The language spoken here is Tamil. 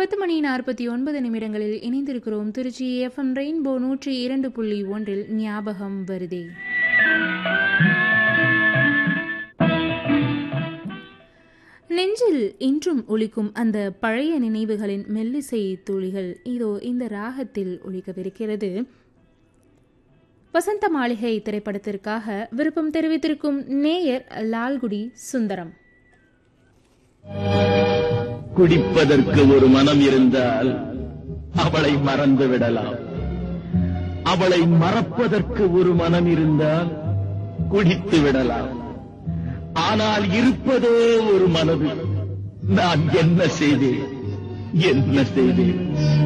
பத்து மணி நாற்பத்தி ஒன்பது நிமிடங்களில் இணைந்திருக்கிறோம் திருச்சி எஃப்எம் ரெயின்போ நூற்றி இரண்டு புள்ளி ஒன்றில் ஞாபகம் வருதே நெஞ்சில் இன்றும் ஒலிக்கும் அந்த பழைய நினைவுகளின் மெல்லிசை துளிகள் இதோ இந்த ராகத்தில் ஒலிக்கவிருக்கிறது வசந்த மாளிகை திரைப்படத்திற்காக விருப்பம் தெரிவித்திருக்கும் நேயர் லால்குடி சுந்தரம் குடிப்பதற்கு ஒரு மனம் இருந்தால் அவளை மறந்து விடலாம் அவளை மறப்பதற்கு ஒரு மனம் இருந்தால் குடித்து விடலாம் ஆனால் இருப்பதோ ஒரு மனது நான் என்ன செய்தேன் என்ன செய்தேன்